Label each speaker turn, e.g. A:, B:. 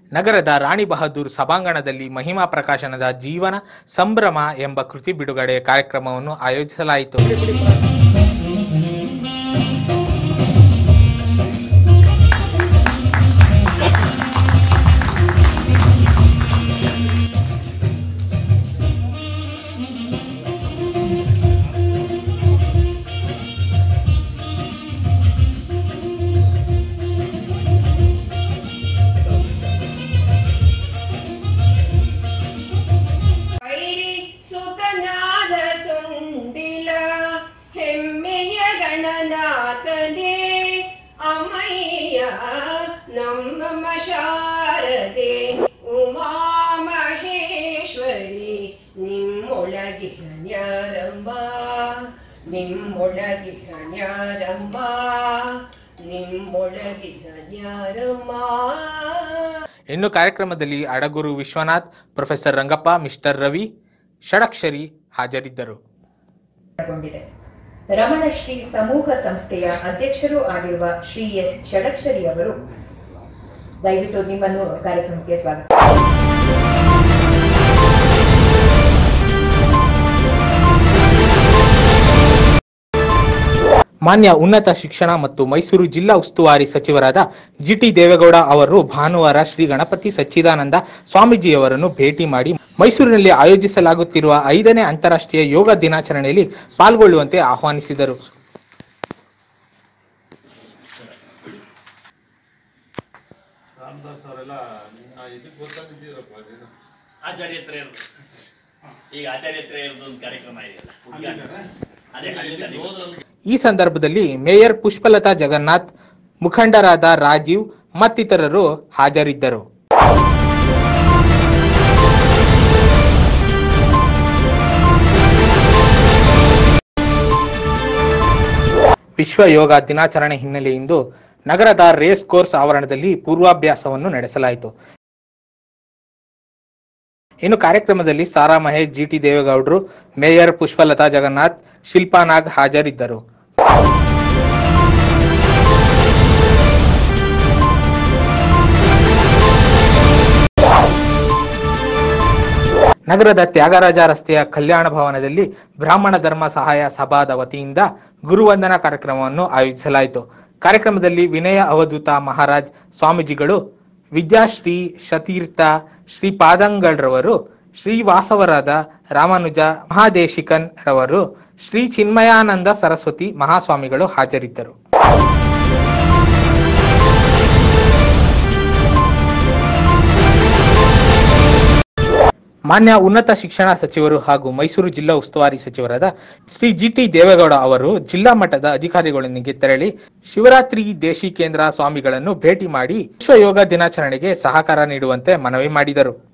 A: ನಗರದ ರಾಣಿ ಬಹದ್ದೂರ್ ಸಭಾಂಗಣದಲ್ಲಿ ಮಹಿಮಾ ಪ್ರಕಾಶನದ ಜೀವನ ಸಂಭ್ರಮ ಎಂಬ ಕೃತಿ ಬಿಡುಗಡೆ ಕಾರ್ಯಕ್ರಮವನ್ನು ಆಯೋಜಿಸಲಾಯಿತು
B: ವೈರಿ ಸುಖನಾದ ಸುಂಡಿಲ ಹೆಮ್ಮೆಯ ಗಣನಾಥನೇ ಅಮಯ್ಯ ನಮ್ಮ ಶಾರದೆ ಉಮಾ ಮಹೇಶ್ವರಿ ನಿಮ್ಮೊಳಗಿಹ ನ್ಯಾರಂಬ ನಿಮ್ಮೊಳಗಿಹ ನ್ಯಾರಂಬ ನಿಮ್ಮೊಳಗಿಹ ನ್ಯಾರಮ್ಮ
A: ಇನ್ನು ಕಾರ್ಯಕ್ರಮದಲ್ಲಿ ಅಡಗೂರು ವಿಶ್ವನಾಥ್ ಪ್ರೊಫೆಸರ್ ರಂಗಪ್ಪ ಮಿಸ್ಟರ್ ರವಿ ಷಡಕ್ಷರಿ ಹಾಜರಿದ್ದರು
C: ಗೊಂಡಿದೆ ರಮಣಶ್ರೀ ಸಮೂಹ ಸಂಸ್ಥೆಯ ಅಧ್ಯಕ್ಷರೂ ಆಗಿರುವ ಶ್ರೀ ಎಸ್ ಷಡಕ್ಷರಿ ಅವರು ದಯವಿಟ್ಟು ನಿಮ್ಮನ್ನು ಕಾರ್ಯಕ್ರಮಕ್ಕೆ ಸ್ವಾಗತ
A: ಮಾನ್ಯ ಉನ್ನತ ಶಿಕ್ಷಣ ಮತ್ತು ಮೈಸೂರು ಜಿಲ್ಲಾ ಉಸ್ತುವಾರಿ ಸಚಿವರಾದ ಜಿಟಿ ದೇವೇಗೌಡ ಅವರು ಭಾನುವಾರ ಶ್ರೀ ಗಣಪತಿ ಸಚ್ಚಿದಾನಂದ ಸ್ವಾಮೀಜಿಯವರನ್ನು ಭೇಟಿ ಮಾಡಿ ಮೈಸೂರಿನಲ್ಲಿ ಆಯೋಜಿಸಲಾಗುತ್ತಿರುವ ಐದನೇ ಅಂತಾರಾಷ್ಟ್ರೀಯ ಯೋಗ ದಿನಾಚರಣೆಯಲ್ಲಿ ಪಾಲ್ಗೊಳ್ಳುವಂತೆ ಆಹ್ವಾನಿಸಿದರು
D: ರಾಮದಾಸ್ ಅವರೆಲ್ಲ ಆ ಇದಕ್ಕೆ ಗೊತ್ತಾಗಿದ್ದೀರಪ್ಪ ಅದೇನು
E: ಆಚಾರ್ಯತ್ರೆಯರು ಈಗ ಆಚಾರ್ಯತ್ರೆಯರದ್ದು ಒಂದು ಕಾರ್ಯಕ್ರಮ ಇದೆಯಲ್ಲ ಉದ್ಘಾಟನೆ. ಅದೇ ಅಲ್ಲಿಂದ ನೀವು-
A: ಈ ಸಂದರ್ಭದಲ್ಲಿ ಮೇಯರ್ ಪುಷ್ಪಲತಾ ಜಗನ್ನಾಥ್ ಮುಖಂಡರಾದ ರಾಜೀವ್ ಮತ್ತಿತರರು ಹಾಜರಿದ್ದರು ವಿಶ್ವ ಯೋಗ ದಿನಾಚರಣೆ ಹಿನ್ನೆಲೆಯಿಂದ ನಗರದ ರೇಸ್ ಕೋರ್ಸ್ ಆವರಣದಲ್ಲಿ ಪೂರ್ವಾಭ್ಯಾಸವನ್ನು ನಡೆಸಲಾಯಿತು ಇನ್ನು ಕಾರ್ಯಕ್ರಮದಲ್ಲಿ ಸಾರಾ ಮಹೇಶ್ ಜಿಟಿ ದೇವೇಗೌಡರು ಮೇಯರ್ ಪುಷ್ಪಲತಾ ಜಗನ್ನಾಥ್ ಶಿಲ್ಪಾ ನಾಗ್ ಹಾಜರಿದ್ದರು ನಗರದ ತ್ಯಾಗರಾಜ ರಸ್ತೆಯ ಕಲ್ಯಾಣ ಭವನದಲ್ಲಿ ಬ್ರಾಹ್ಮಣ ಧರ್ಮ ಸಹಾಯ ಸಭಾದ ವತಿಯಿಂದ ಗುರುವಂದನಾ ಕಾರ್ಯಕ್ರಮವನ್ನು ಆಯೋಜಿಸಲಾಯಿತು ಕಾರ್ಯಕ್ರಮದಲ್ಲಿ ವಿನಯ ಅವಧೂತ ಮಹಾರಾಜ್ ಸ್ವಾಮೀಜಿಗಳು ವಿದ್ಯಾಶ್ರೀ ಶತೀರ್ಥ ಶ್ರೀ ಪಾದಂಗಳ್ರವರು ಶ್ರೀ ವಾಸವರಾದ ರಾಮಾನುಜ ಮಹಾದೇಶಿಕನ್ ರವರು ಶ್ರೀ ಚಿನ್ಮಯಾನಂದ ಸರಸ್ವತಿ ಮಹಾಸ್ವಾಮಿಗಳು ಹಾಜರಿದ್ದರು ಮಾನ್ಯ ಉನ್ನತ ಶಿಕ್ಷಣ ಸಚಿವರು ಹಾಗೂ ಮೈಸೂರು ಜಿಲ್ಲಾ ಉಸ್ತುವಾರಿ ಸಚಿವರಾದ ಶ್ರೀ ಜಿಟಿ ದೇವೇಗೌಡ ಅವರು ಜಿಲ್ಲಾ ಮಟ್ಟದ ಅಧಿಕಾರಿಗಳೊಂದಿಗೆ ತೆರಳಿ ಶಿವರಾತ್ರಿ ದೇಶಿ ಕೇಂದ್ರ ಸ್ವಾಮಿಗಳನ್ನು ಭೇಟಿ ಮಾಡಿ ವಿಶ್ವ ಯೋಗ ದಿನಾಚರಣೆಗೆ ಸಹಕಾರ ನೀಡುವಂತೆ ಮನವಿ ಮಾಡಿದರು